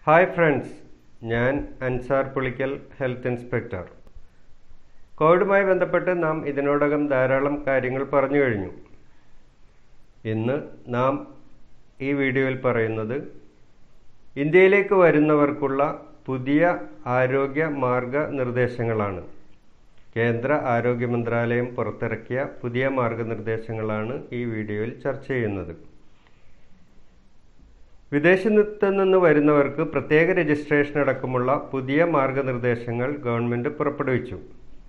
hi friends ഞാൻ Ansar Pulikkal health inspector കോവിഡുമായി ബന്ധപ്പെട്ട് നാം ഇതിനോടകം ധാരാളം കാര്യങ്ങൾ പറഞ്ഞു കഴിഞ്ഞു ഇന്ന് നാം ഈ വീഡിയോയിൽ പറയുന്നത് ഇന്ത്യയിലേക്ക് വരുന്നവർക്കുള്ള പുതിയ ആരോഗ്യ മാർഗനിർദ്ദേശങ്ങളാണ് കേന്ദ്ര ആരോഗ്യ മന്ത്രാലയം പുറത്തിറക്കിയ പുതിയ മാർഗനിർദ്ദേശങ്ങളാണ് ഈ വീഡിയോയിൽ ചർച്ച ചെയ്യുന്നത് വിദേശത്ത് നിന്ന് വരുന്നവർക്ക് പ്രത്യേക രജിസ്ട്രേഷൻ അടക്കമുള്ള പുതിയ മാർഗനിർദ്ദേശങ്ങൾ ഗവൺമെൻറ് പുറപ്പെടുവിച്ചു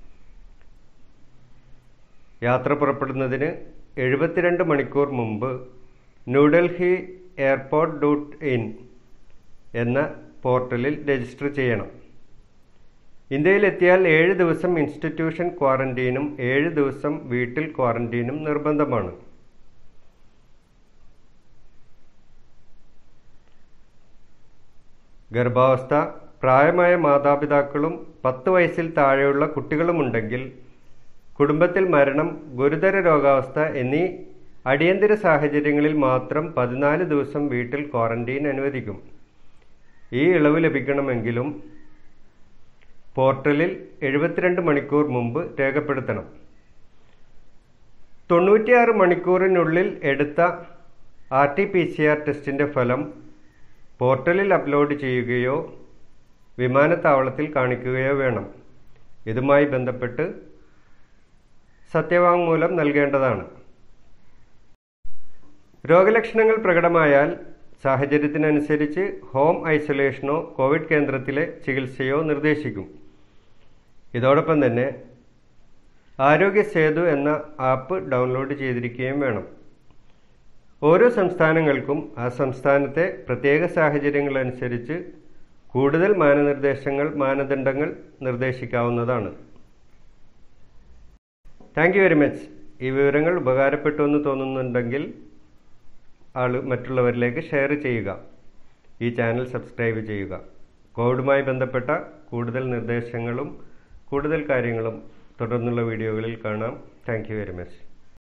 യാത്ര പുറപ്പെടുന്നതിന് എഴുപത്തിരണ്ട് മണിക്കൂർ മുമ്പ് ന്യൂഡൽഹി എയർപോർട്ട് ഡോട്ട് ഇൻ എന്ന പോർട്ടലിൽ രജിസ്റ്റർ ചെയ്യണം ഇന്ത്യയിലെത്തിയാൽ ഏഴ് ദിവസം ഇൻസ്റ്റിറ്റ്യൂഷൻ ക്വാറന്റീനും ഏഴ് ദിവസം വീട്ടിൽ ക്വാറന്റീനും നിർബന്ധമാണ് ഗർഭാവസ്ഥ പ്രായമായ മാതാപിതാക്കളും പത്ത് വയസ്സിൽ താഴെയുള്ള കുട്ടികളുമുണ്ടെങ്കിൽ കുടുംബത്തിൽ മരണം ഗുരുതര രോഗാവസ്ഥ എന്നീ അടിയന്തര സാഹചര്യങ്ങളിൽ മാത്രം പതിനാല് ദിവസം വീട്ടിൽ ക്വാറന്റീൻ അനുവദിക്കും ഈ ഇളവ് ലഭിക്കണമെങ്കിലും പോർട്ടലിൽ എഴുപത്തിരണ്ട് മണിക്കൂർ മുമ്പ് രേഖപ്പെടുത്തണം തൊണ്ണൂറ്റിയാറ് മണിക്കൂറിനുള്ളിൽ എടുത്ത R T P C R ടെസ്റ്റിൻ്റെ ഫലം പോർട്ടലിൽ അപ്ലോഡ് ചെയ്യുകയോ വിമാനത്താവളത്തിൽ കാണിക്കുകയോ വേണം ഇതുമായി ബന്ധപ്പെട്ട് സത്യവാങ്മൂലം നൽകേണ്ടതാണ് രോഗലക്ഷണങ്ങൾ പ്രകടമായാൽ സാഹചര്യത്തിനനുസരിച്ച് ഹോം ഐസൊലേഷനോ കോവിഡ് കേന്ദ്രത്തിലെ ചികിത്സയോ നിർദ്ദേശിക്കും ഇതോടൊപ്പം തന്നെ ആരോഗ്യ സേതു എന്ന ആപ്പ് ഡൗൺലോഡ് ചെയ്തിരിക്കുകയും വേണം ഓരോ സംസ്ഥാനങ്ങൾക്കും ആ സംസ്ഥാനത്തെ പ്രത്യേക സാഹചര്യങ്ങളനുസരിച്ച് കൂടുതൽ മാനനിർദ്ദേശങ്ങൾ മാനദണ്ഡങ്ങൾ നിർദ്ദേശിക്കാവുന്നതാണ് താങ്ക് യു വെരി മച്ച് ഈ വിവരങ്ങൾ ഉപകാരപ്പെട്ടു എന്ന് തോന്നുന്നുണ്ടെങ്കിൽ ആൾ മറ്റുള്ളവരിലേക്ക് ഷെയർ ചെയ്യുക ഈ ചാനൽ സബ്സ്ക്രൈബ് ചെയ്യുക കോവിഡുമായി ബന്ധപ്പെട്ട കൂടുതൽ നിർദ്ദേശങ്ങളും കൂടുതൽ കാര്യങ്ങളും തുടർന്നുള്ള വീഡിയോകളിൽ കാണാം താങ്ക് യു വെരി മച്ച്